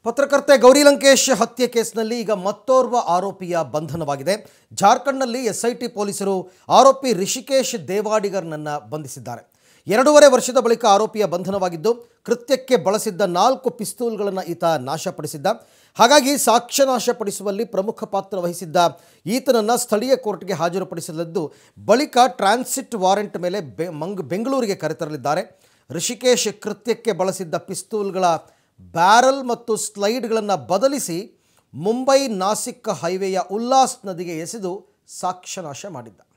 ಪತ್ರಕರ್ತೆ ಗೌರಿ ಲಂಕೇಶ್ ಹತ್ಯೆ ಕೇಸ್ನಲ್ಲಿ ಈಗ ಮತ್ತೋರ್ವ ಆರೋಪಿಯ ಬಂಧನವಾಗಿದೆ ಜಾರ್ಖಂಡ್ನಲ್ಲಿ ಎಸ್ಐಟಿ ಪೊಲೀಸರು ಆರೋಪಿ ರಿಷಿಕೇಶ್ ದೇವಾಡಿಗರ್ನನ್ನು ಬಂಧಿಸಿದ್ದಾರೆ ಎರಡೂವರೆ ವರ್ಷದ ಬಳಿಕ ಆರೋಪಿಯ ಬಂಧನವಾಗಿದ್ದು ಕೃತ್ಯಕ್ಕೆ ಬಳಸಿದ್ದ ನಾಲ್ಕು ಪಿಸ್ತೂಲ್ಗಳನ್ನು ಈತ ನಾಶಪಡಿಸಿದ್ದ ಹಾಗಾಗಿ ಸಾಕ್ಷ್ಯ ನಾಶಪಡಿಸುವಲ್ಲಿ ಪ್ರಮುಖ ಪಾತ್ರ ವಹಿಸಿದ್ದ ಈತನನ್ನು ಸ್ಥಳೀಯ ಕೋರ್ಟ್ಗೆ ಹಾಜರುಪಡಿಸಲಿದ್ದು ಬಳಿಕ ಟ್ರಾನ್ಸಿಟ್ ವಾರೆಂಟ್ ಮೇಲೆ ಬೆ ಮಂಗ್ ಬೆಂಗಳೂರಿಗೆ ಕರೆತರಲಿದ್ದಾರೆ ರಿಷಿಕೇಶ್ ಕೃತ್ಯಕ್ಕೆ ಬಳಸಿದ್ದ ಪಿಸ್ತೂಲ್ಗಳ ಬ್ಯಾರಲ್ ಮತ್ತು ಸ್ಲೈಡ್ಗಳನ್ನು ಬದಲಿಸಿ ಮುಂಬೈ ನಾಸಿಕ್ ಹೈವೇಯ ಉಲ್ಲಾಸ್ ನದಿಗೆ ಎಸೆದು ಸಾಕ್ಷ್ಯನಾಶ ಮಾಡಿದ್ದ